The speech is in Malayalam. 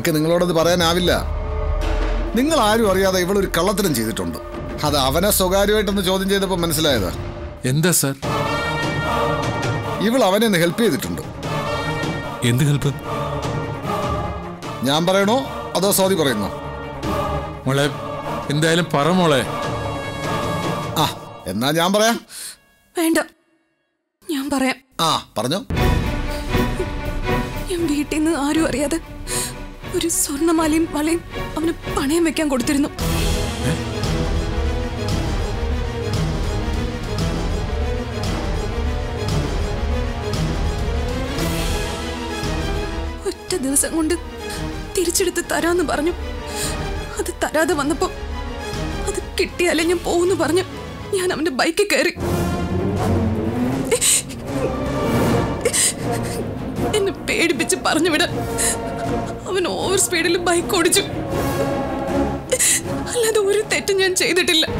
ഞങ്ങൾക്ക് നിങ്ങളോടത് പറയാനാവില്ല നിങ്ങൾ ആരും അറിയാതെ ഇവളൊരു കള്ളത്തരം ചെയ്തിട്ടുണ്ട് അത് അവനെ സ്വകാര്യമായിട്ടൊന്ന് ചോദ്യം ചെയ്തപ്പോൾ മനസ്സിലായതാ എന്താ സാർ ഇവൾ അവനെ ഒന്ന് ഹെൽപ്പ് ചെയ്തിട്ടുണ്ട് എന്ത് ഹെൽപ്പ് ഞാൻ പറയണോ അതോ സോദി പറയുന്നോ മോളെ എന്തായാലും പറ മോളെ ആ എന്നാ ഞാൻ പറയാം വേണ്ട ഞാൻ പറയാം ആ പറഞ്ഞോ ഞാൻ വീട്ടിൽ നിന്ന് ആരും അറിയാതെ ഒരു സ്വർണ്ണമാലയും വളയും അവന് പണയം വെക്കാൻ കൊടുത്തിരുന്നു ഒറ്റ ദിവസം കൊണ്ട് തിരിച്ചെടുത്ത് തരാന്ന് പറഞ്ഞു അത് തരാതെ വന്നപ്പോ അത് കിട്ടിയാലേ ഞാൻ പോകുന്നു പറഞ്ഞു ഞാൻ അവന്റെ ബൈക്കിൽ കയറി എന്നെ പേടിപ്പിച്ച് പറഞ്ഞു വിടാൻ അവൻ ഓവർ സ്പീഡിൽ ബൈക്ക് ഓടിച്ചു അല്ലാതെ ഒരു തെറ്റും ഞാൻ ചെയ്തിട്ടില്ല